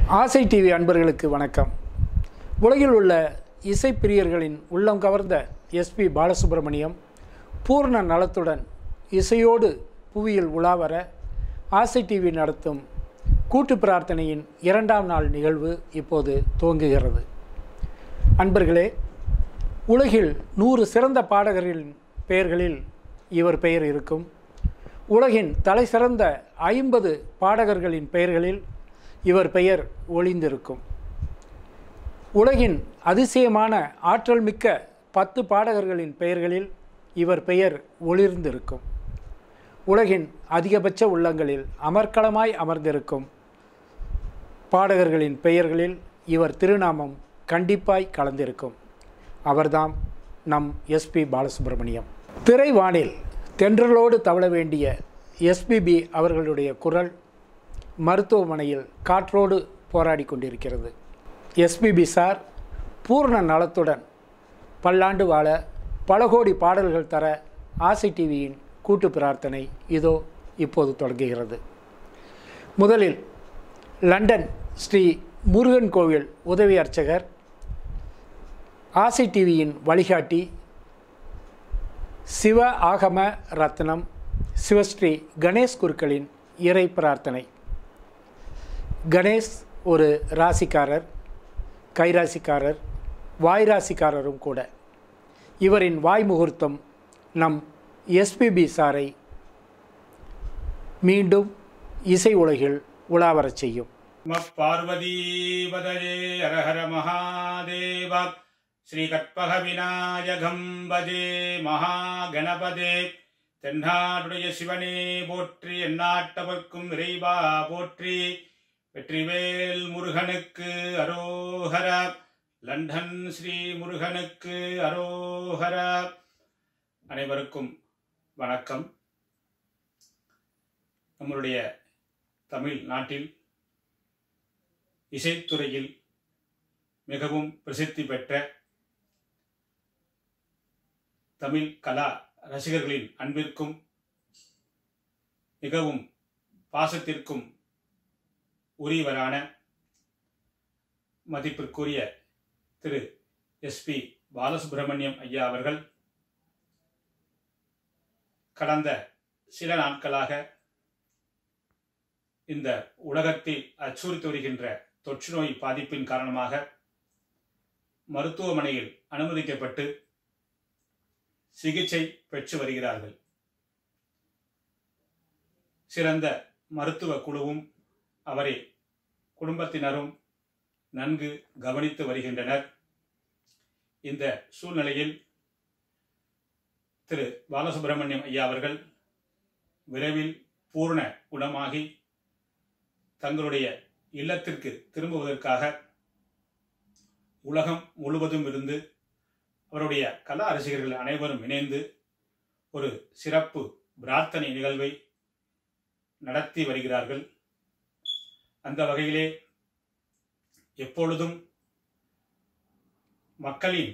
ஆசை டிவி அன்பர்களுக்கு வணக்கம் உலகில் உள்ள இசைப்பிரியர்களின் உள்ளம் கவர்ந்த எஸ்பி பாலசுப்ரமணியம் பூர்ண நலத்துடன் இசையோடு புவியில் உலாவர ஆசை டிவி நடத்தும் கூட்டு பிரார்த்தனையின் இரண்டாம் நாள் நிகழ்வு இப்போது துவங்குகிறது அன்பர்களே உலகில் நூறு சிறந்த பாடகர்களின் பெயர்களில் இவர் பெயர் இருக்கும் உலகின் தலைசிறந்த ஐம்பது பாடகர்களின் பெயர்களில் இவர் பெயர் ஒளிந்திருக்கும் உலகின் அதிசயமான ஆற்றல் மிக்க பத்து பாடகர்களின் பெயர்களில் இவர் பெயர் ஒளிர்ந்திருக்கும் உலகின் அதிகபட்ச உள்ளங்களில் அமர்க்களமாய் அமர்ந்திருக்கும் பாடகர்களின் பெயர்களில் இவர் திருநாமம் கண்டிப்பாய் கலந்திருக்கும் அவர்தாம் நம் எஸ்பி பாலசுப்ரமணியம் திரைவானில் தென்றலோடு தவழ வேண்டிய எஸ்பிபி அவர்களுடைய குரல் மருத்துவமனையில் காற்றோடு போராடி கொண்டிருக்கிறது எஸ்பிபி சார் பூர்ண நலத்துடன் பல்லாண்டு வாழ பல கோடி பாடல்கள் தர ஆசை டிவியின் கூட்டு பிரார்த்தனை இதோ இப்போது தொடங்குகிறது முதலில் லண்டன் ஸ்ரீ முருகன் கோவில் உதவி அர்ச்சகர் ஆசை டிவியின் வழிகாட்டி சிவ ஆகம ரத்னம் சிவஸ்ரீ கணேஷ் குருக்களின் இறை பிரார்த்தனை கணேஷ் ஒரு ராசிக்காரர் கைராசிக்காரர் வாய் ராசிக்காரரும் கூட இவரின் வாய் முகூர்த்தம் நம் எஸ்பிபி சாரை மீண்டும் இசை உலகில் உலாவரச் செய்யும் நம பார்வதீபதயே ஹரஹர மகாதேவ ஸ்ரீகற்பக விநாயகம் பஜே மகாகணபதே தென்னாடுடைய சிவனே போற்றி எந்நாட்டவர்க்கும் இறைவா போற்றி வெற்றிவேல் முருகனுக்கு அரோஹர லண்டன் ஸ்ரீ முருகனுக்கு அரோஹர அனைவருக்கும் வணக்கம் நம்மளுடைய தமிழ் நாட்டில் இசைத்துறையில் மிகவும் பிரசித்தி பெற்ற தமிழ் கலா ரசிகர்களின் அன்பிற்கும் மிகவும் பாசத்திற்கும் உரியவரான மதிப்பிற்குரிய திரு எஸ்பி பாலசுப்பிரமணியம் ஐயா அவர்கள் கடந்த சில நாட்களாக இந்த உலகத்தில் அச்சுறுத்தி வருகின்ற தொற்று நோய் பாதிப்பின் காரணமாக மருத்துவமனையில் அனுமதிக்கப்பட்டு சிகிச்சை பெற்று வருகிறார்கள் சிறந்த மருத்துவ குழுவும் அவரை குடும்பத்தினரும் நன்கு கவனித்து வருகின்றனர் இந்த சூழ்நிலையில் திரு பாலசுப்பிரமணியம் ஐயா அவர்கள் விரைவில் பூர்ண குணமாகி தங்களுடைய இல்லத்திற்கு திரும்புவதற்காக உலகம் முழுவதும் இருந்து அவருடைய கலா ரசிகர்கள் அனைவரும் இணைந்து ஒரு சிறப்பு பிரார்த்தனை நிகழ்வை நடத்தி வருகிறார்கள் அந்த வகையிலே எப்பொழுதும் மக்களின்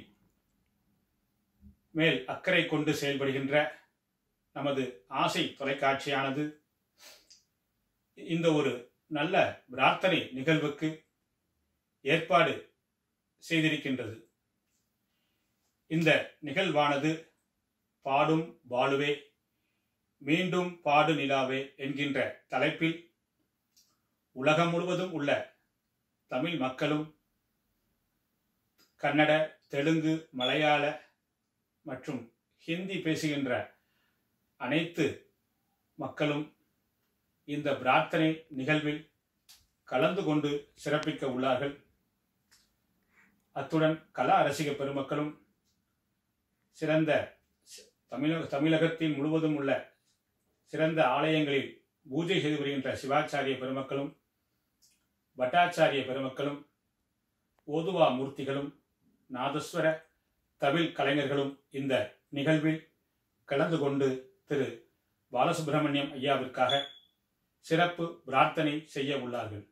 மேல் அக்கறை கொண்டு செயல்படுகின்ற நமது ஆசை தொலைக்காட்சியானது இந்த ஒரு நல்ல பிரார்த்தனை நிகழ்வுக்கு ஏற்பாடு செய்திருக்கின்றது இந்த நிகழ்வானது பாடும் பாலுவே மீண்டும் பாடு நிலாவே என்கின்ற தலைப்பில் உலகம் முழுவதும் உள்ள தமிழ் மக்களும் கன்னட தெலுங்கு மலையாள மற்றும் ஹிந்தி பேசுகின்ற அனைத்து மக்களும் இந்த பிரார்த்தனை நிகழ்வில் கலந்து கொண்டு சிறப்பிக்க உள்ளார்கள் அத்துடன் கலா ரசிக பெருமக்களும் சிறந்த தமிழக தமிழகத்தின் முழுவதும் உள்ள சிறந்த ஆலயங்களில் பூஜை செய்து வருகின்ற சிவாச்சாரிய பெருமக்களும் பட்டாச்சாரிய பெருமக்களும் ஓதுவா மூர்த்திகளும் நாதஸ்வர தமிழ் கலைஞர்களும் இந்த நிகழ்வில் கலந்து கொண்டு திரு பாலசுப்பிரமணியம் ஐயாவிற்காக சிறப்பு பிரார்த்தனை செய்ய உள்ளார்கள்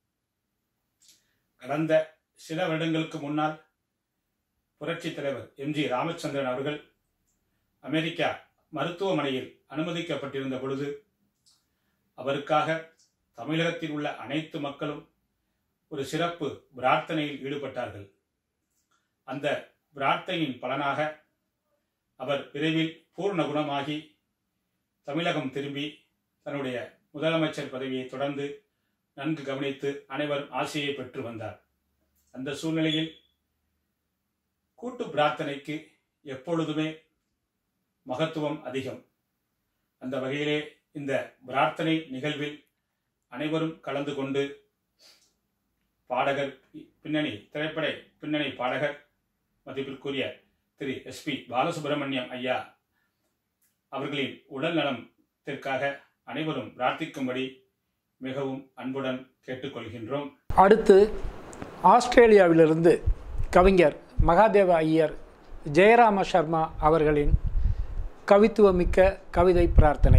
கடந்த சில வருடங்களுக்கு முன்னால் புரட்சித் தலைவர் எம் ஜி ராமச்சந்திரன் அவர்கள் அமெரிக்கா மருத்துவமனையில் அனுமதிக்கப்பட்டிருந்த பொழுது அவருக்காக தமிழகத்தில் உள்ள அனைத்து மக்களும் ஒரு சிறப்பு பிரார்த்தனையில் ஈடுபட்டார்கள் அந்த பிரார்த்தனையின் பலனாக அவர் விரைவில் பூர்ண குணமாகி தமிழகம் திரும்பி தன்னுடைய முதலமைச்சர் பதவியை தொடர்ந்து நன்கு கவனித்து அனைவரும் ஆசையை பெற்று வந்தார் அந்த சூழ்நிலையில் கூட்டு பிரார்த்தனைக்கு எப்பொழுதுமே மகத்துவம் அதிகம் அந்த வகையிலே இந்த பிரார்த்தனை நிகழ்வில் அனைவரும் கலந்து கொண்டு பாடகர் பின்னணி திரைப்பட பின்னணி பாடகர் மதிப்பிற்குரிய திரு எஸ் பி பாலசுப்ரமணியம் ஐயா அவர்களின் உடல் நலத்திற்காக அனைவரும் பிரார்த்திக்கும்படி மிகவும் அன்புடன் கேட்டுக்கொள்கின்றோம் அடுத்து ஆஸ்திரேலியாவிலிருந்து கவிஞர் மகாதேவ ஐயர் ஜெயராம சர்மா அவர்களின் கவித்துவமிக்க கவிதை பிரார்த்தனை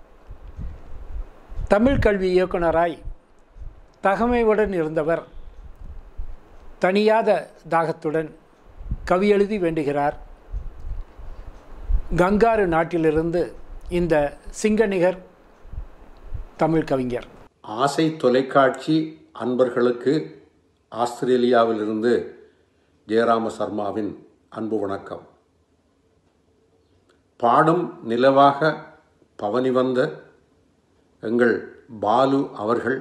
தமிழ் கல்வி இயக்குனராய் தகமையுடன் இருந்தவர் தனியாத தாகத்துடன் கவி எழுதி வேண்டுகிறார் கங்காரு நாட்டிலிருந்து இந்த சிங்கநிகர் தமிழ் கவிஞர் ஆசை தொலைக்காட்சி அன்பர்களுக்கு ஆஸ்திரேலியாவிலிருந்து ஜெயராம சர்மாவின் அன்பு வணக்கம் பாடும் நிலவாக பவனி வந்த எங்கள் பாலு அவர்கள்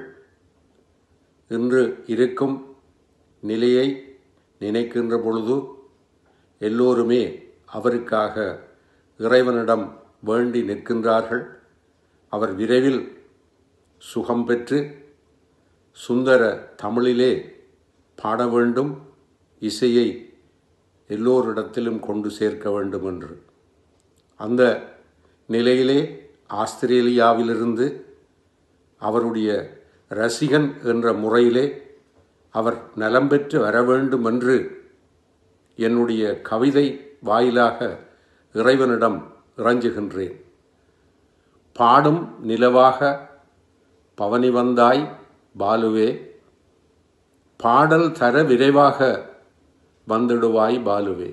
இன்று இருக்கும் நிலையை நினைக்கின்ற பொழுது எல்லோருமே அவருக்காக இறைவனிடம் வேண்டி நிற்கின்றார்கள் அவர் விரைவில் சுகம் பெற்று சுந்தர தமிழிலே பாட வேண்டும் இசையை எல்லோரிடத்திலும் கொண்டு சேர்க்க வேண்டும் என்று அந்த நிலையிலே ஆஸ்திரேலியாவிலிருந்து அவருடைய ரசிகன் என்ற முறையிலே அவர் நலம் பெற்று வர வேண்டும் என்று என்னுடைய கவிதை வாயிலாக இறைவனிடம் இறைஞ்சுகின்றேன் பாடும் நிலவாக பவனி வந்தாய் பாலுவே பாடல் தர விரைவாக வந்துடுவாய் பாலுவே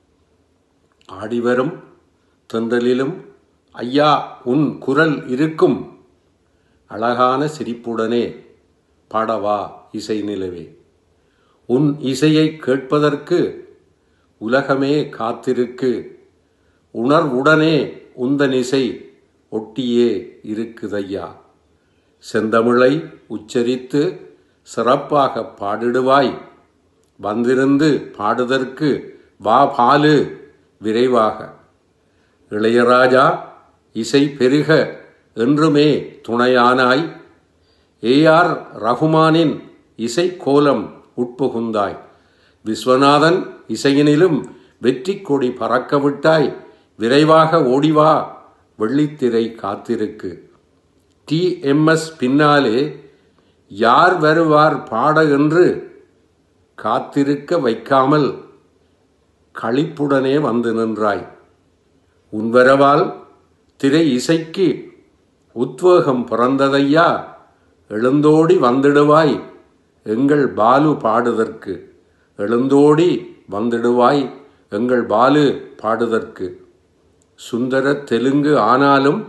ஆடிவரும் தென்றலிலும் ஐயா உன் குரல் இருக்கும் அழகான சிரிப்புடனே பாடவா இசை நிலவே உன் இசையை கேட்பதற்கு உலகமே காத்திருக்கு உணர்வுடனே உந்தன் இசை ஒட்டியே இருக்குதையா செந்தமிழை உச்சரித்து சிறப்பாக பாடிடுவாய் வந்திருந்து பாடுதற்கு வா பாலு விரைவாக இளையராஜா இசை பெருக என்றுமே துணையானாய் ஏஆர் ரகுமானின் இசை கோலம் உட்புகுந்தாய் விஸ்வநாதன் இசையினிலும் வெற்றி கொடி பறக்க விட்டாய் விரைவாக ஓடிவா வெள்ளித்திரை காத்திருக்கு டி எம்எஸ் பின்னாலே யார் வருவார் பாட என்று காத்திருக்க வைக்காமல் களிப்புடனே வந்து நின்றாய் உன்வரவால் திரை இசைக்கு உத்வேகம் பிறந்ததையா எழுந்தோடி வந்திடுவாய் எங்கள் பாலு பாடுதற்கு எழுந்தோடி வந்திடுவாய் எங்கள் பாலு பாடுதற்கு சுந்தர தெலுங்கு ஆனாலும்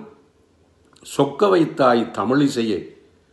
சொக்க வைத்தாய் தமிழிசையே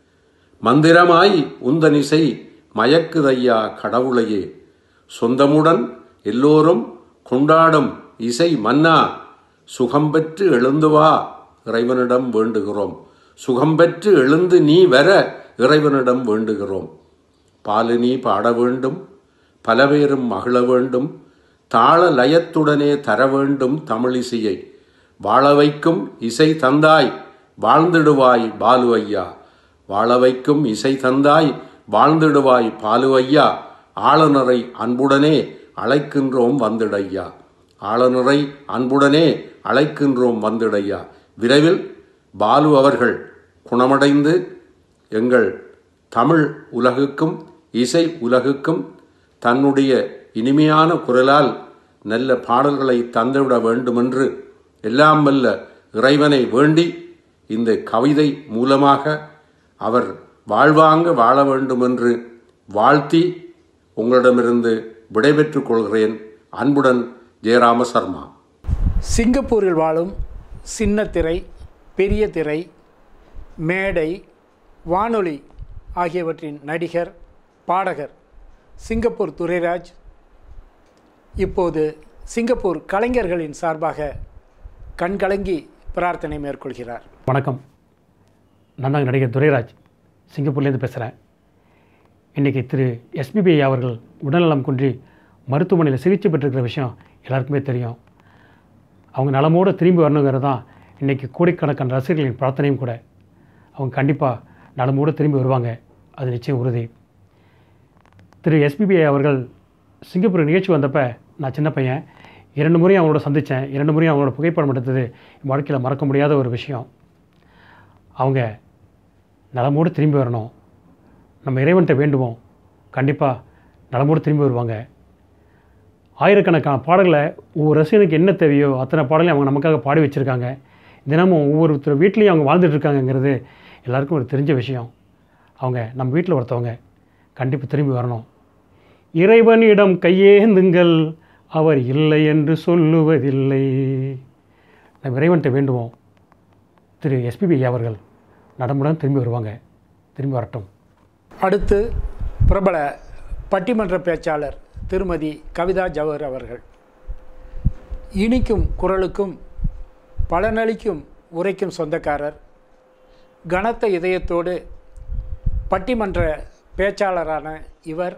மந்திரமாய் உந்தனிசை மயக்குதையா கடவுளையே சொந்தமுடன் எல்லோரும் கொண்டாடும் இசை மன்னா சுகம் பெற்று எழுந்து வா இறைவனிடம் வேண்டுகிறோம் சுகம் பெற்று எழுந்து நீ வர இறைவனிடம் வேண்டுகிறோம் பாலினி பாட வேண்டும் பல பேரும் மகிழ வேண்டும் தாள லயத்துடனே தர வேண்டும் தமிழிசையை வாழ வைக்கும் இசை தந்தாய் வாழ்ந்திடுவாய் பாலு ஐயா வாழ வைக்கும் இசை தந்தாய் வாழ்ந்திடுவாய் பாலு ஐயா ஆளுநரை அன்புடனே அழைக்கின்றோம் வந்திடையா ஆளுநரை அன்புடனே அழைக்கின்றோம் வந்திடையா விரைவில் பாலு அவர்கள் குணமடைந்து எங்கள் தமிழ் உலகுக்கும் இசை உலகுக்கும் தன்னுடைய இனிமையான குரலால் நல்ல பாடல்களை தந்துவிட வேண்டுமென்று எல்லாம் வல்ல இறைவனை வேண்டி இந்த கவிதை மூலமாக அவர் வாழ்வாங்க வாழ வேண்டுமென்று வாழ்த்தி உங்களிடமிருந்து விடைபெற்றுக் கொள்கிறேன் அன்புடன் ஜெயராம சர்மா சிங்கப்பூரில் வாழும் சின்ன திரை பெரிய திரை மேடை வானொலி ஆகியவற்றின் நடிகர் பாடகர் சிங்கப்பூர் துரைராஜ் இப்போது சிங்கப்பூர் கலைஞர்களின் சார்பாக கண்கலங்கி பிரார்த்தனை மேற்கொள்கிறார் வணக்கம் நான் தான் நடிகர் துரைராஜ் சிங்கப்பூர்லேருந்து பேசுகிறேன் இன்றைக்கி திரு எஸ்பிபி அவர்கள் உடல்நலம் குன்றி மருத்துவமனையில் சிகிச்சை பெற்றிருக்கிற விஷயம் எல்லாருக்குமே தெரியும் அவங்க நலமோடு திரும்பி வரணுங்கிறது தான் இன்றைக்கி கோடிக்கணக்கான ரசிகர்களின் பிரார்த்தனையும் கூட அவங்க கண்டிப்பாக நலமோடு திரும்பி வருவாங்க அது நிச்சயம் உறுதி திரு எஸ்பிபி அவர்கள் சிங்கப்பூர் நிகழ்ச்சி வந்தப்போ நான் சின்ன பையன் இரண்டு முறையும் அவங்களோட சந்தித்தேன் இரண்டு முறையும் அவங்களோட புகைப்படம் எடுத்தது என் வாழ்க்கையில் மறக்க முடியாத ஒரு விஷயம் அவங்க நலமோடு திரும்பி வரணும் நம்ம இறைவன்கிட்ட வேண்டுவோம் கண்டிப்பாக நலமோடு திரும்பி வருவாங்க ஆயிரக்கணக்கான பாடல்களை ஒவ்வொரு ரசிகனுக்கு என்ன தேவையோ அத்தனை பாடலையும் அவங்க நமக்காக பாடி வச்சுருக்காங்க தினமும் ஒவ்வொருத்தர் வீட்லேயும் அவங்க வாழ்ந்துட்டு இருக்காங்கங்கிறது எல்லாருக்கும் ஒரு தெரிஞ்ச விஷயம் அவங்க நம்ம வீட்டில் ஒருத்தவங்க கண்டிப்பாக திரும்பி வரணும் இறைவனிடம் கையேந்துங்கள் அவர் இல்லை என்று சொல்லுவதில்லை நம்ம இறைவன்கிட்ட வேண்டுவோம் திரு எஸ்பிபி அவர்கள் நடமுடன் திரும்பி வருவாங்க திரும்பி வரட்டும் அடுத்து பிரபல பட்டிமன்ற பேச்சாளர் திருமதி கவிதா ஜவஹர் அவர்கள் இனிக்கும் குரலுக்கும் பலனளிக்கும் உரைக்கும் சொந்தக்காரர் கனத்த இதயத்தோடு பட்டிமன்ற பேச்சாளரான இவர்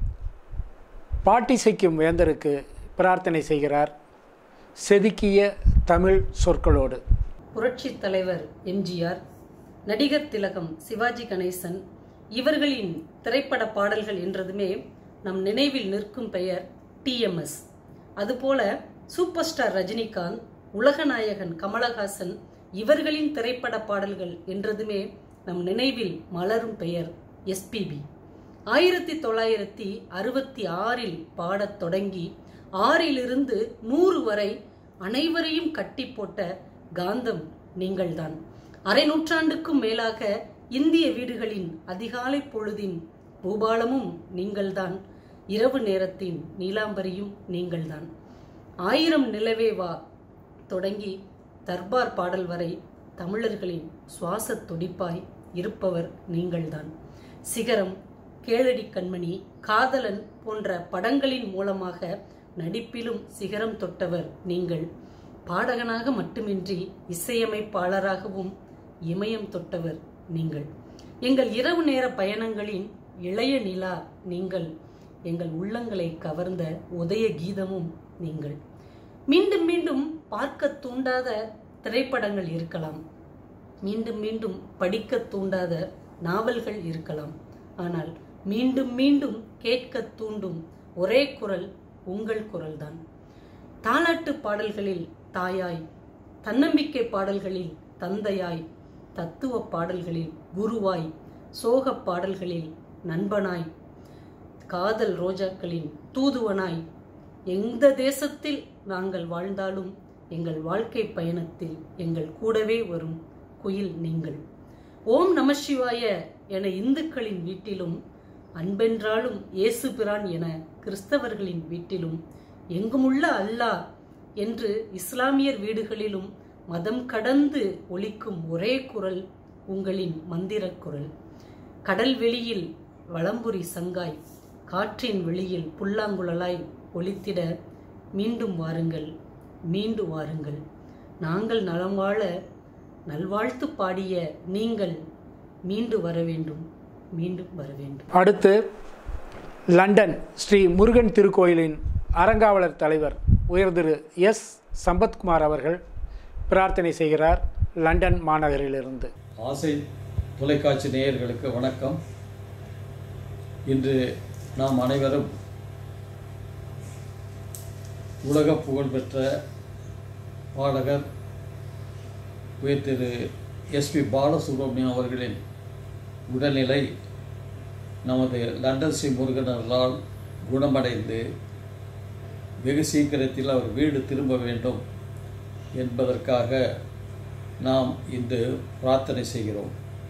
பாட்டிசைக்கும் வேந்தருக்கு பிரார்த்தனை செய்கிறார் செதுக்கிய தமிழ் சொற்களோடு புரட்சித் தலைவர் எம்ஜிஆர் நடிகர் திலகம் சிவாஜி கணேசன் இவர்களின் திரைப்பட பாடல்கள் என்றதுமே நம் நினைவில் நிற்கும் பெயர் டிஎம்எஸ் அதுபோல சூப்பர் ஸ்டார் ரஜினிகாந்த் உலகநாயகன் கமலஹாசன் இவர்களின் திரைப்பட பாடல்கள் என்றதுமே நம் நினைவில் மலரும் பெயர் எஸ்பிபி ஆயிரத்தி தொள்ளாயிரத்தி அறுபத்தி ஆறில் பாடத் தொடங்கி ஆறிலிருந்து நூறு வரை அனைவரையும் கட்டி போட்ட காந்தம் நீங்கள்தான் அரை நூற்றாண்டுக்கும் மேலாக இந்திய வீடுகளின் அதிகாலை பொழுதின் பூபாலமும் நீங்கள்தான் இரவு நேரத்தின் நீலாம்பரியும் நீங்கள்தான் ஆயிரம் நிலவே வா தொடங்கி தர்பார் பாடல் வரை தமிழர்களின் சுவாச துடிப்பாய் இருப்பவர் நீங்கள்தான் சிகரம் கேளடி கண்மணி காதலன் போன்ற படங்களின் மூலமாக நடிப்பிலும் சிகரம் தொட்டவர் நீங்கள் பாடகனாக மட்டுமின்றி இசையமைப்பாளராகவும் இமயம் தொட்டவர் நீங்கள் எங்கள் இரவு நேர பயணங்களின் இளைய நிலா நீங்கள் எங்கள் உள்ளங்களை கவர்ந்த உதய கீதமும் நீங்கள் மீண்டும் மீண்டும் பார்க்க தூண்டாத திரைப்படங்கள் இருக்கலாம் மீண்டும் மீண்டும் படிக்க தூண்டாத நாவல்கள் இருக்கலாம் ஆனால் மீண்டும் மீண்டும் கேட்க தூண்டும் ஒரே குரல் உங்கள் குரல்தான் தாலாட்டு பாடல்களில் தாயாய் தன்னம்பிக்கை பாடல்களில் தந்தையாய் தத்துவ பாடல்களில் குருவாய் சோகப் பாடல்களில் நண்பனாய் காதல் ரோஜாக்களின் தூதுவனாய் எந்த தேசத்தில் நாங்கள் வாழ்ந்தாலும் எங்கள் வாழ்க்கை பயணத்தில் எங்கள் கூடவே வரும் குயில் நீங்கள் ஓம் நமசிவாய என இந்துக்களின் வீட்டிலும் அன்பென்றாலும் இயேசு பிரான் என கிறிஸ்தவர்களின் வீட்டிலும் எங்குமுள்ள அல்லாஹ் என்று இஸ்லாமியர் வீடுகளிலும் மதம் கடந்து ஒலிக்கும் ஒரே குரல் உங்களின் மந்திரக் குரல் கடல் வெளியில் வளம்புரி சங்காய் காற்றின் வெளியில் புல்லாங்குழலாய் ஒலித்திட மீண்டும் வாருங்கள் மீண்டு வாருங்கள் நாங்கள் நலம் வாழ நல்வாழ்த்து பாடிய நீங்கள் மீண்டு வர வேண்டும் மீண்டும் வர வேண்டும் அடுத்து லண்டன் ஸ்ரீ முருகன் திருக்கோயிலின் அறங்காவலர் தலைவர் உயர் திரு எஸ் சம்பத்குமார் அவர்கள் பிரார்த்தனை செய்கிறார் லண்டன் மாநகரிலிருந்து ஆசை தொலைக்காட்சி நேயர்களுக்கு வணக்கம் இன்று நாம் அனைவரும் உலக புகழ்பெற்ற பாடகர் உயர் திரு எஸ்பி பாலசுப்ரமணியம் அவர்களின் உடல்நிலை நமது லண்டன் ஸ்ரீ முருகனர்களால் குணமடைந்து வெகு சீக்கிரத்தில் அவர் வீடு திரும்ப வேண்டும் என்பதற்காக நாம் இன்று பிரார்த்தனை செய்கிறோம்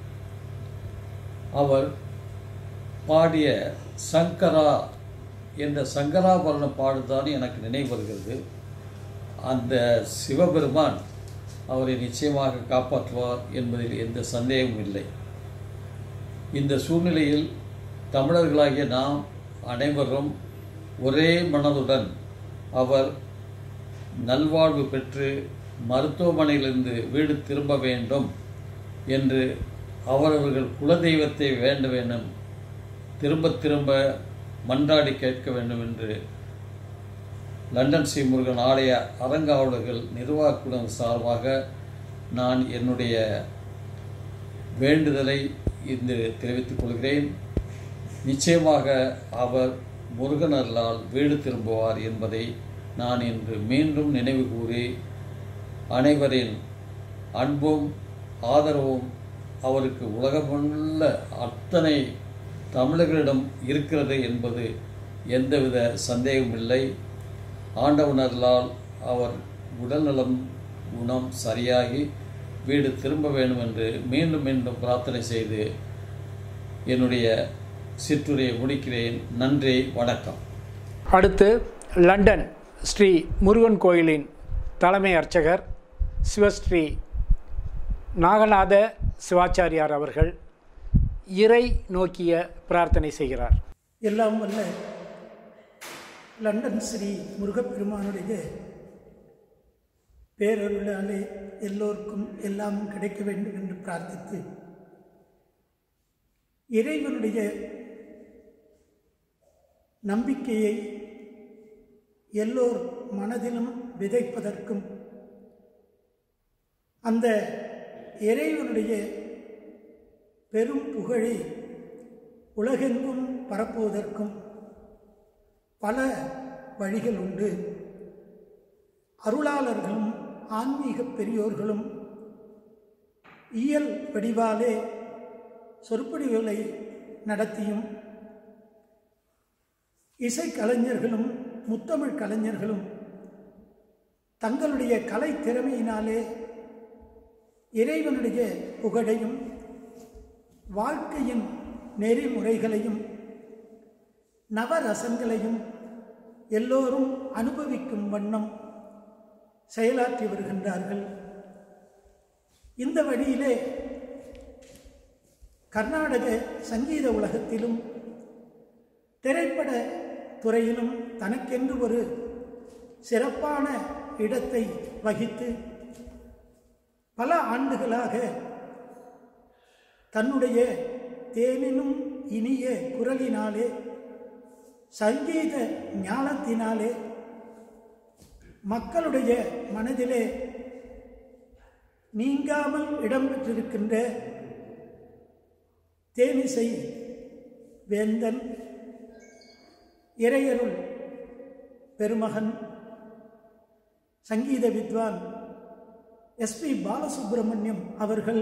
அவர் பாடிய சங்கரா என்ற சங்கராபரண பாடுதான் எனக்கு நினைவு வருகிறது அந்த சிவபெருமான் அவரை நிச்சயமாக காப்பாற்றுவார் என்பதில் எந்த சந்தேகமும் இல்லை இந்த சூழ்நிலையில் தமிழர்களாகிய நாம் அனைவரும் ஒரே மனதுடன் அவர் நல்வாழ்வு பெற்று மருத்துவமனையிலிருந்து வீடு திரும்ப வேண்டும் என்று அவரவர்கள் குலதெய்வத்தை வேண்ட வேண்டும் திரும்ப திரும்ப மன்றாடி கேட்க வேண்டும் என்று லண்டன் ஸ்ரீ முருகன் ஆலய அறங்காவலர்கள் நிர்வாக குழு சார்பாக நான் என்னுடைய வேண்டுதலை இன்று தெரிவித்துக் கொள்கிறேன் நிச்சயமாக அவர் முருகன் அருளால் வீடு திரும்புவார் என்பதை நான் இன்று மீண்டும் நினைவு கூறி அனைவரின் அன்பும் ஆதரவும் அவருக்கு உலகமுள்ள அத்தனை தமிழர்களிடம் இருக்கிறது என்பது எந்தவித சந்தேகமில்லை ஆண்டவனர்களால் அவர் உடல்நலம் குணம் சரியாகி வீடு திரும்ப வேண்டும் என்று மீண்டும் மீண்டும் பிரார்த்தனை செய்து என்னுடைய சிற்றுரையை முடிக்கிறேன் நன்றி வணக்கம் அடுத்து லண்டன் ஸ்ரீ முருகன் கோயிலின் தலைமை அர்ச்சகர் சிவஸ்ரீ நாகநாத சிவாச்சாரியார் அவர்கள் இறை நோக்கிய பிரார்த்தனை செய்கிறார் எல்லாம் வல்ல லண்டன் ஸ்ரீ முருகப்பெருமானுடைய பேரருளாலே எல்லோருக்கும் எல்லாம் கிடைக்க வேண்டும் என்று பிரார்த்தித்து இறைவனுடைய நம்பிக்கையை எல்லோர் மனதிலும் விதைப்பதற்கும் அந்த இறைவனுடைய பெரும் புகழை உலகெங்கும் பரப்புவதற்கும் பல வழிகள் உண்டு அருளாளர்களும் ஆன்மீக பெரியோர்களும் இயல் வடிவாலே சொற்பொழிவுகளை நடத்தியும் இசைக்கலைஞர்களும் முத்தமிழ் கலைஞர்களும் தங்களுடைய கலை திறமையினாலே இறைவனுடைய புகழையும் வாழ்க்கையின் நெறிமுறைகளையும் நவரசங்களையும் எல்லோரும் அனுபவிக்கும் வண்ணம் செயலாற்றி வருகின்றார்கள் இந்த வழியிலே கர்நாடக சங்கீத உலகத்திலும் திரைப்பட துறையிலும் தனக்கென்று ஒரு சிறப்பான இடத்தை வகித்து பல ஆண்டுகளாக தன்னுடைய தேனினும் இனிய குரலினாலே சங்கீத ஞானத்தினாலே மக்களுடைய மனதிலே நீங்காமல் இடம்பெற்றிருக்கின்ற தேனிசை வேந்தன் இறையருள் பெருமகன் சங்கீத வித்வான் எஸ்பி பாலசுப்பிரமணியம் அவர்கள்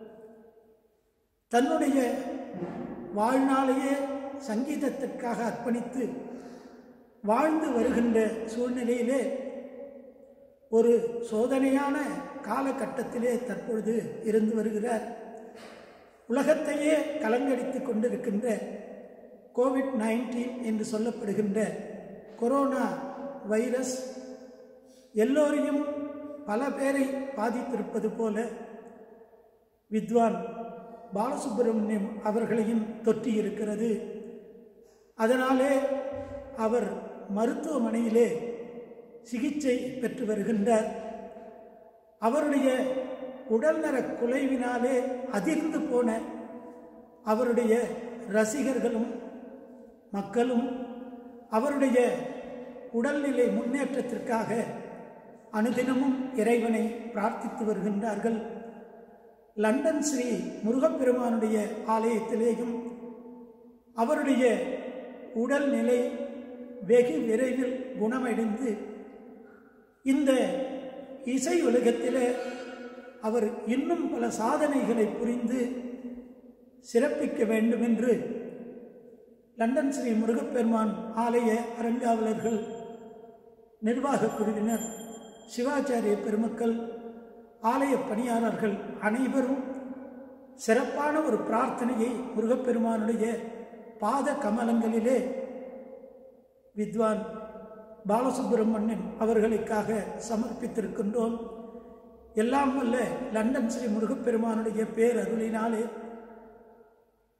தன்னுடைய வாழ்நாளையே சங்கீதத்திற்காக அர்ப்பணித்து வாழ்ந்து வருகின்ற சூழ்நிலையிலே ஒரு சோதனையான காலகட்டத்திலே தற்பொழுது இருந்து வருகிறார் உலகத்தையே கலங்கடித்து கொண்டிருக்கின்ற கோவிட் நைன்டீன் என்று சொல்லப்படுகின்ற கொரோனா வைரஸ் எல்லோரையும் பல பேரை பாதித்திருப்பது போல வித்வான் பாலசுப்பிரமணியம் அவர்களையும் தொற்றி இருக்கிறது அதனாலே அவர் மருத்துவமனையிலே சிகிச்சை பெற்று வருகின்றார் அவருடைய உடல்நலக் குலைவினாலே அதிர்ந்து போன அவருடைய ரசிகர்களும் மக்களும் அவருடைய உடல்நிலை முன்னேற்றத்திற்காக அனுதினமும் இறைவனை பிரார்த்தித்து வருகின்றார்கள் லண்டன் ஸ்ரீ முருகப்பெருமானுடைய ஆலயத்திலேயும் அவருடைய உடல்நிலை வெகு விரைவில் குணமடைந்து இந்த இசை உலகத்திலே அவர் இன்னும் பல சாதனைகளை புரிந்து சிறப்பிக்க வேண்டும் என்று லண்டன் ஸ்ரீ முருகப்பெருமான் ஆலய அறங்காவலர்கள் நிர்வாகக் குழுவினர் சிவாச்சாரிய பெருமக்கள் ஆலய பணியாளர்கள் அனைவரும் சிறப்பான ஒரு பிரார்த்தனையை முருகப்பெருமானுடைய பாத கமலங்களிலே வித்வான் பாலசுப்பிரமணியன் அவர்களுக்காக சமர்ப்பித்திருக்கின்றோம் எல்லாம் வல்ல லண்டன் ஸ்ரீ முருகப்பெருமானுடைய பேரருளினாலே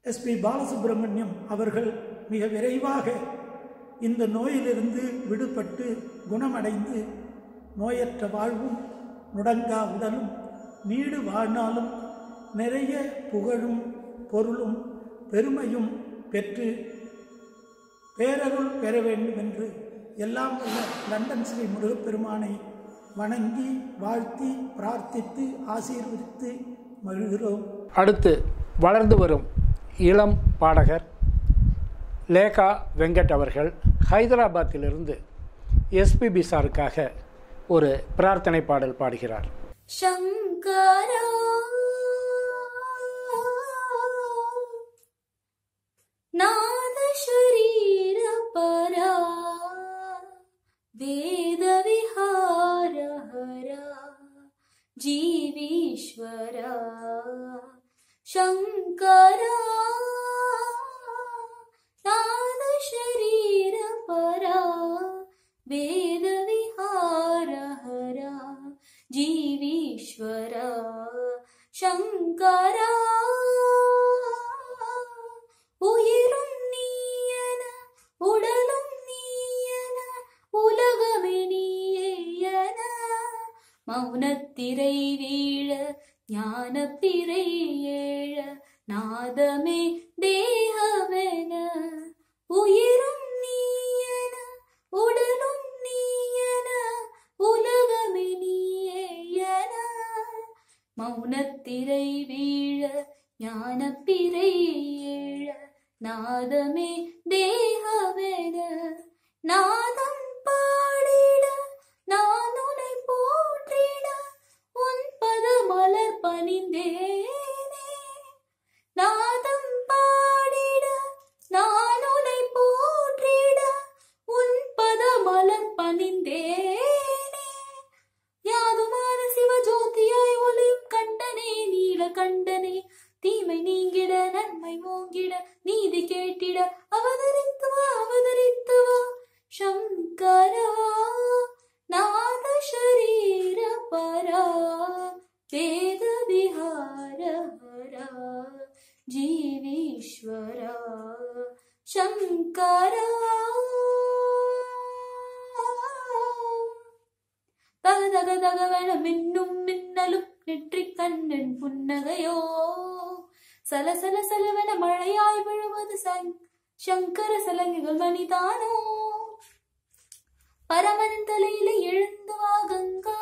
எஸ்பி பாலசுப்ரமணியம் அவர்கள் மிக விரைவாக இந்த நோயிலிருந்து விடுபட்டு குணமடைந்து நோயற்ற வாழ்வும் முடங்கா உடலும் நீடு வாழ்நாளும் நிறைய புகழும் பொருளும் பெருமையும் பெற்று பேரருள் பெற வேண்டும் என்று எல்லாம் வல்ல லண்டன் ஸ்ரீ முருகப்பெருமானை வணங்கி வாழ்த்தி பிரார்த்தித்து ஆசீர்வதித்து மகிழ்கிறோம் அடுத்து வளர்ந்து வரும் இளம் பாடகர் லேகா வெங்கட் அவர்கள் ஹைதராபாத்திலிருந்து எஸ்பிபி சாருக்காக ஒரு பிரார்த்தனை பாடல் பாடுகிறார் शङ्करा नाद शरीर परा वेदविहार हरा जीवीश्वरा शङ्करा नाद शरीर परा वेदविहार हरा जीवीश्वरा शङ्करा உயிரும் நீயன உடலும் நீயன உலகமே நீயன மௌனத்திரை வீழ ஞானப்பிரை ஏழ நாதமே தேகமென உயிரும் நீயன உடலும் நீயன உலகமே நீயன மௌனத்திரை வீழ ஞானப்பிரை ஏழ நாதமே தேகமென நாதம் பாடிட நான் உனை போற்றிட உன் பத மலர் பணிந்தேனே நாதம் பாடிட நான் உனை போற்றிட உன் பத மலர் பணிந்தேனே யாதுமான சிவஜோதியாய் ஒளியும் கண்டனே நீல கண்டனே தீமை நீங்கிட நன்மை ஓங்கிட நீதி கேட்டிட அவதரித்து வா அவதரித்து வா சங்கரா நாத சரீர பரா வேத விஹார ஹரா ஜீவீஸ்வரா சங்கரா தக தக தகவென மின்னும் மின்னலும் நெற்றிக் கண்ணன் புன்னகையோ சல சல சலவென மழையாய் விழுவது சங் சங்கர சலங்குகள் மணிதானோ பரமன் தலையில எழுந்து வா கங்கா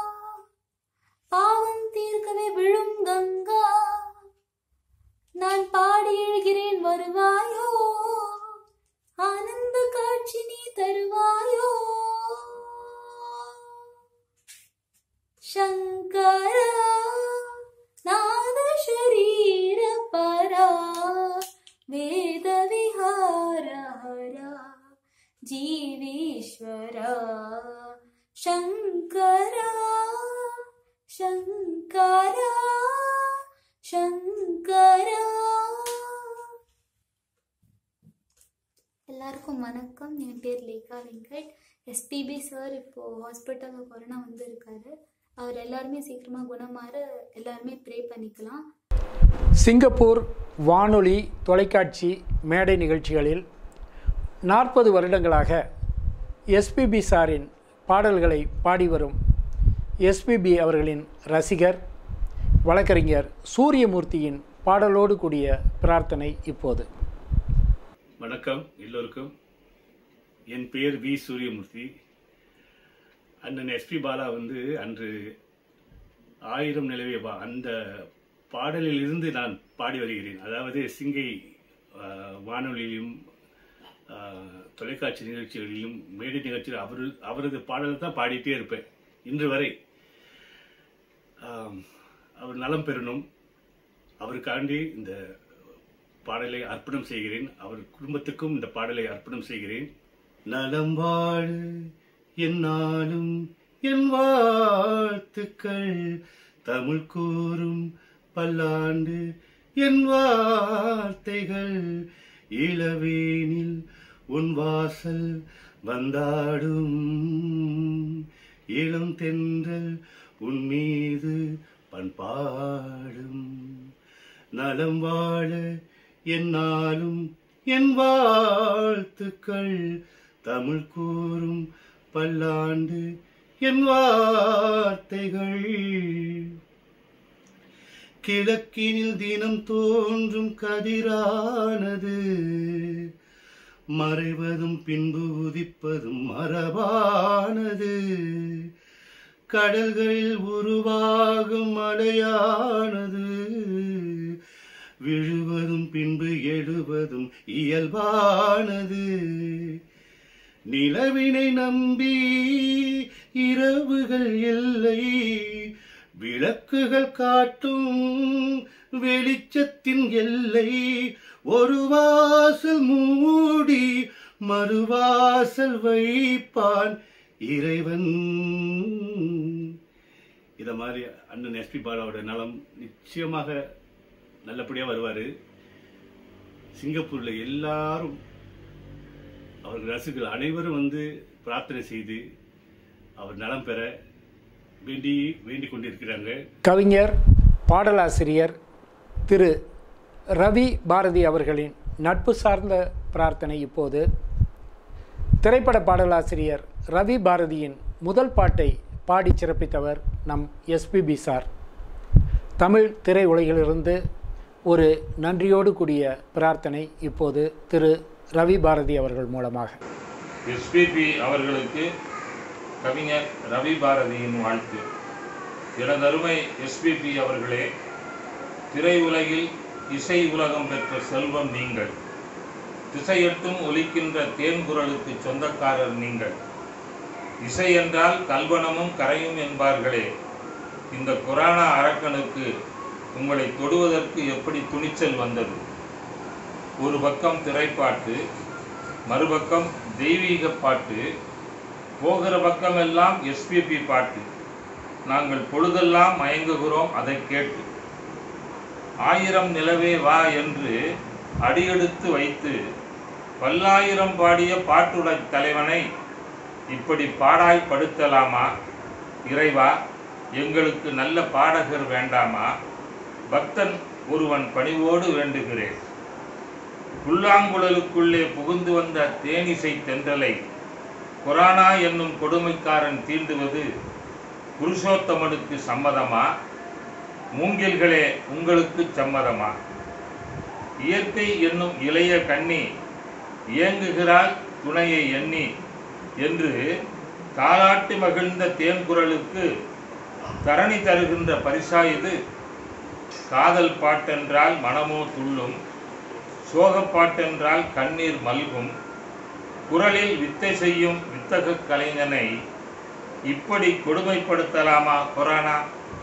பாவம் தீர்க்கவே விழும் கங்கா நான் பாடி எழுகிறேன் வருவாயோ ஆனந்த காட்சி நீ தருவாயோ शङ्करा नाद शरीर परा वेदविहार हरा जीवेश्वरा शङ्करा शङ्करा शङ्करा எல்லாருக்கும் வணக்கம் என் பேர் லேகா வெங்கட் எஸ்பிபி சார் இப்போது ஹாஸ்பிட்டலில் கொரோனா வந்திருக்காரு அவர் எல்லாருமே சீக்கிரமாக குணமாற எல்லாருமே ப்ரே பண்ணிக்கலாம் சிங்கப்பூர் வானொலி தொலைக்காட்சி மேடை நிகழ்ச்சிகளில் நாற்பது வருடங்களாக எஸ்பிபி சாரின் பாடல்களை பாடி வரும் எஸ்பிபி அவர்களின் ரசிகர் வழக்கறிஞர் சூரியமூர்த்தியின் பாடலோடு கூடிய பிரார்த்தனை இப்போது வணக்கம் எல்லோருக்கும் என் பெயர் வி சூரியமூர்த்தி அண்ணன் எஸ்பி பாலா வந்து அன்று ஆயிரம் நிலவே வா அந்த பாடலில் இருந்து நான் பாடி வருகிறேன் அதாவது சிங்கை ஆஹ், வானொலியிலும் ஆஹ், தொலைக்காட்சி நிகழ்ச்சிகளிலும் மேடை நிகழ்ச்சியில் அவரு அவரது பாடலை தான் பாடிட்டே இருப்பேன் இன்று வரை ஆம், அவர் நலம் பெறணும் அவருக்காண்டி இந்த பாடலை அர்ப்பணம் செய்கிறேன் அவர் குடும்பத்துக்கும் இந்த பாடலை அர்ப்பணம் செய்கிறேன் நலம் வாழ என்னாலும் என் வாழ்த்துக்கள் தமிழ் கூறும் பல்லாண்டு என் வார்த்தைகள் இளவேனில் உன் வாசல் வந்தாடும் இளம் தென்றல் உன் மீது பண்பாடும் நலம் வாழ என்னாலும் என் வாழ்த்துக்கள் தமிழ் கூறும் பல்லாண்டு என் வார்த்தைகள் கிழக்கினில் தினம் தோன்றும் கதிரானது மறைவதும் பின்பு உதிப்பதும் மரபானது கடல்களில் உருவாகும் மலையானது விழுவதும் பின்பு எழுவதும் இயல்பானது நிலவினை நம்பி இரவுகள் இல்லை விளக்குகள் காட்டும் வெளிச்சத்தின் எல்லை ஒரு வாசல் மூடி மறுவாசல் வைப்பான் இறைவன் இத மாதிரி அண்ணன் எஸ்பி பாலாவோட நலம் நிச்சயமாக நல்லபடியா வருவாரு சிங்கப்பூர்ல எல்லாரும் அவர்கள் ரசிகர்கள் அனைவரும் வந்து பிரார்த்தனை செய்து அவர் நலம் பெற வேண்டி வேண்டிக் கொண்டிருக்கிறாங்க கவிஞர் பாடலாசிரியர் திரு ரவி பாரதி அவர்களின் நட்பு சார்ந்த பிரார்த்தனை இப்போது திரைப்பட பாடலாசிரியர் ரவி பாரதியின் முதல் பாட்டை பாடி சிறப்பித்தவர் நம் எஸ்பிபி சார் தமிழ் திரையுலகிலிருந்து ஒரு நன்றியோடு கூடிய பிரார்த்தனை இப்போது திரு ரவி பாரதி அவர்கள் மூலமாக எஸ்பிபி அவர்களுக்கு கவிஞர் ரவி பாரதியின் வாழ்த்து எனதருமை எஸ்பிபி அவர்களே திரையுலகில் இசை உலகம் பெற்ற செல்வம் நீங்கள் திசையெட்டும் ஒலிக்கின்ற தேன்குரலுக்கு சொந்தக்காரர் நீங்கள் இசை என்றால் கல்வனமும் கரையும் என்பார்களே இந்த கொரோனா அரக்கனுக்கு உங்களை தொடுவதற்கு எப்படி துணிச்சல் வந்தது ஒரு பக்கம் திரைப்பாட்டு மறுபக்கம் தெய்வீக பாட்டு போகிற பக்கமெல்லாம் எஸ்பிபி பாட்டு நாங்கள் பொழுதெல்லாம் மயங்குகிறோம் அதை கேட்டு ஆயிரம் நிலவே வா என்று அடியெடுத்து வைத்து பல்லாயிரம் பாடிய பாட்டுடை தலைவனை இப்படி பாடாய் படுத்தலாமா இறைவா எங்களுக்கு நல்ல பாடகர் வேண்டாமா பக்தன் ஒருவன் பணிவோடு வேண்டுகிறேன் புல்லாங்குழலுக்குள்ளே புகுந்து வந்த தேனிசை தென்றலை கொரானா என்னும் கொடுமைக்காரன் தீண்டுவது புருஷோத்தமனுக்கு சம்மதமா மூங்கில்களே உங்களுக்கு சம்மதமா இயற்கை என்னும் இளைய கண்ணி இயங்குகிறாள் துணையை எண்ணி என்று தாலாட்டி மகிழ்ந்த தேன்குரலுக்கு தரணி தருகின்ற பரிசா இது காதல் பாட்டென்றால் மனமோ துள்ளும் சோகப் பாட்டென்றால் கண்ணீர் மல்கும் குரலில் வித்தை செய்யும் வித்தக கலைஞனை இப்படி கொடுமைப்படுத்தலாமா கொரோனா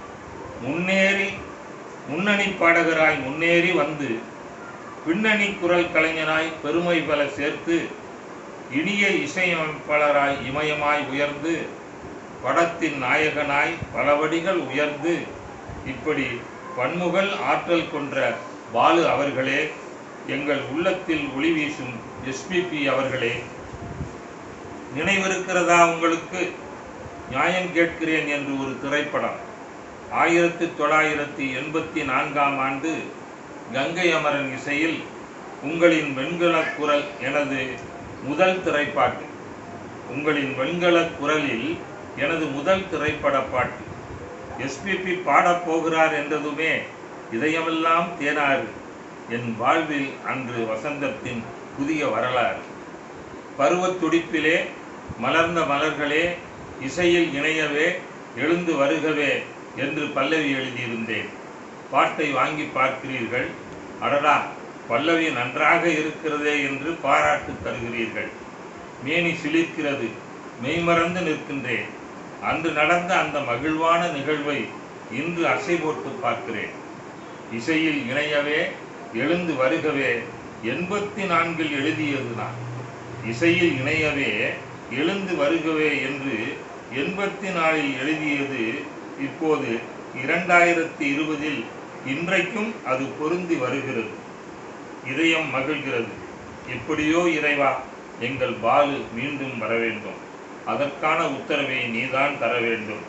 முன்னேறி முன்னணி பாடகராய் முன்னேறி வந்து பின்னணி குரல் கலைஞனாய் பெருமை பல சேர்த்து இனிய இசையமைப்பாளராய் இமயமாய் உயர்ந்து படத்தின் நாயகனாய் பலவடிகள் உயர்ந்து இப்படி பன்முகல் ஆற்றல் கொன்ற பாலு அவர்களே எங்கள் உள்ளத்தில் ஒளி வீசும் எஸ்பிபி அவர்களே நினைவிருக்கிறதா உங்களுக்கு நியாயம் கேட்கிறேன் என்று ஒரு திரைப்படம் ஆயிரத்தி தொள்ளாயிரத்தி எண்பத்தி நான்காம் ஆண்டு கங்கை அமரன் இசையில் உங்களின் வெண்கலக் குரல் எனது முதல் திரைப்பாட்டு உங்களின் வெண்கலக் குரலில் எனது முதல் திரைப்பட பாட்டு எஸ்பிபி பாடப் போகிறார் என்றதுமே இதயமெல்லாம் தேனாறு என் வாழ்வில் அன்று வசந்தத்தின் புதிய வரலாறு பருவத் துடிப்பிலே மலர்ந்த மலர்களே இசையில் இணையவே எழுந்து வருகவே என்று பல்லவி எழுதியிருந்தேன் பாட்டை வாங்கி பார்க்கிறீர்கள் அடடா பல்லவி நன்றாக இருக்கிறதே என்று பாராட்டு தருகிறீர்கள் மேனி சிலிர்க்கிறது மெய்மறந்து நிற்கின்றேன் அன்று நடந்த அந்த மகிழ்வான நிகழ்வை இன்று அசை போட்டு பார்க்கிறேன் இசையில் இணையவே எழுந்து வருகவே எண்பத்தி நான்கில் எழுதியது நான் இசையில் இணையவே எழுந்து வருகவே என்று எண்பத்தி நாலில் எழுதியது இப்போது இரண்டாயிரத்தி இருபதில் இன்றைக்கும் அது பொருந்தி வருகிறது இதயம் மகிழ்கிறது எப்படியோ இறைவா எங்கள் பாலு மீண்டும் வர வேண்டும் அதற்கான உத்தரவை நீதான் தர வேண்டும்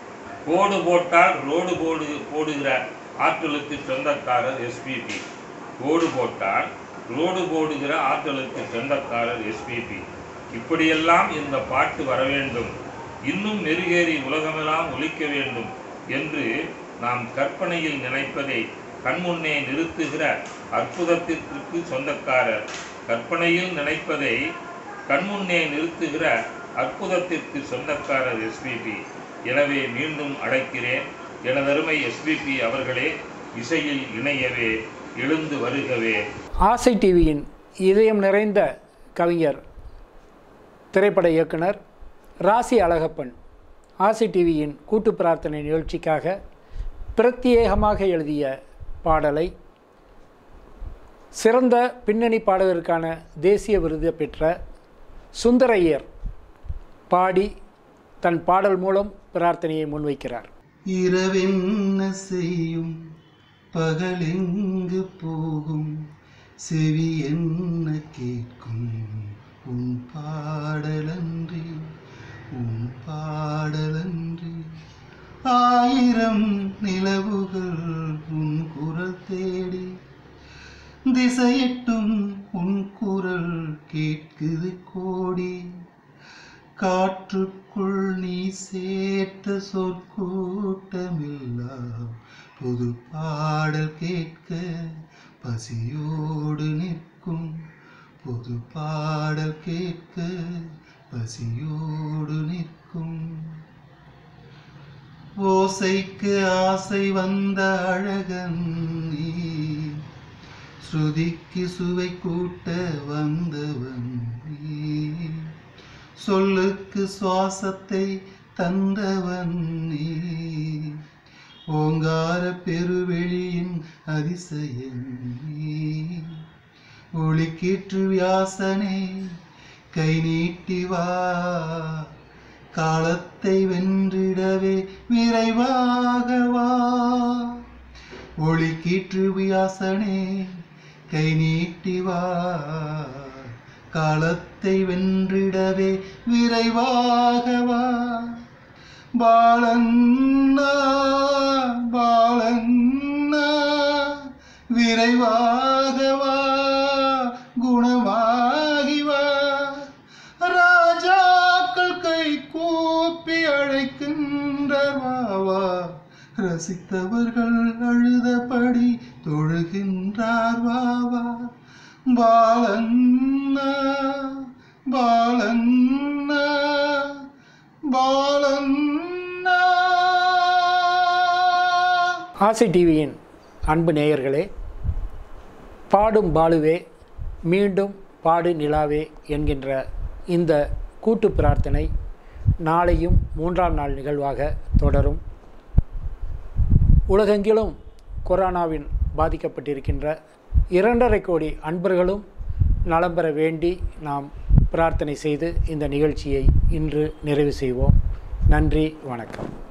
கோடு போட்டால் ரோடு போடு போடுகிற ஆற்றலுக்கு சொந்தக்காரர் எஸ்பிபி கோடு போட்டால் ரோடு போடுகிற ஆற்றலுக்கு சொந்தக்காரர் எஸ்பிபி இப்படியெல்லாம் இந்த பாட்டு வர வேண்டும் இன்னும் நெருகேறி உலகமெல்லாம் ஒலிக்க வேண்டும் என்று நாம் கற்பனையில் நினைப்பதை கண்முன்னே நிறுத்துகிற அற்புதத்திற்கு சொந்தக்காரர் கற்பனையில் நினைப்பதை கண்முன்னே நிறுத்துகிற அற்புதத்திற்கு சொந்தக்காரர் எஸ்பிபி எனவே மீண்டும் அழைக்கிறேன் எனதருமை எஸ்பிபி அவர்களே இசையில் இணையவே எழுந்து வருகவே ஆசை டிவியின் இதயம் நிறைந்த கவிஞர் திரைப்பட இயக்குனர் ராசி அழகப்பன் ஆசை டிவியின் கூட்டு பிரார்த்தனை நிகழ்ச்சிக்காக பிரத்யேகமாக எழுதிய பாடலை சிறந்த பின்னணி பாடகருக்கான தேசிய விருது பெற்ற சுந்தரையர் பாடி தன் பாடல் மூலம் பிரார்த்தனையை முன்வைக்கிறார் இரவென்ன செய்யும் பகலெங்கு போகும் செவி என்ன கேட்கும் உன் பாடலன்றி உன் பாடலன்றி ஆயிரம் நிலவுகள் உன் குரல் தேடி திசையட்டும் உன் குரல் கேட்குது கோடி காற்றுக்குள் நீ சேர்த்த சொற்கூட்டமெல்லாம் புது பாடல் கேட்க பசியோடு நிற்கும் புது பாடல் கேட்க பசியோடு நிற்கும் ஓசைக்கு ஆசை வந்த அழகன் நீ ஸ்ருதிக்கு சுவை கூட்ட வந்தவன் நீ சொல்லுக்கு சுவாசத்தை தந்தவன் நீ ஓங்கார பெருவெளியின் அதிசயன் நீ ஒளிக்கீற்று வியாசனே கை நீட்டி வா காலத்தை வென்றிடவே விரைவாக வா ஒளிக்கீற்று வியாசனே கை நீட்டி வா காலத்தை வென்றிடவே விரைவாக வா பாலன்னா பாலன்னா விரைவாக வா குணமாகி வா ராஜாக்கள் கை கூப்பி அழைக்கின்ற வாவா ரசித்தவர்கள் அழுதபடி தொழுகின்றார் வாவா பாலன்னா பாலன்னா பாலன்னா ஆசை டிவியின் அன்பு நேயர்களே பாடும் பாலுவே மீண்டும் பாடு நிலாவே என்கின்ற இந்த கூட்டு பிரார்த்தனை நாளையும் மூன்றாம் நாள் நிகழ்வாக தொடரும் உலகெங்கிலும் கொரோனாவின் பாதிக்கப்பட்டிருக்கின்ற இரண்டரை கோடி அன்பர்களும் நலம் பெற வேண்டி நாம் பிரார்த்தனை செய்து இந்த நிகழ்ச்சியை இன்று நிறைவு செய்வோம் நன்றி வணக்கம்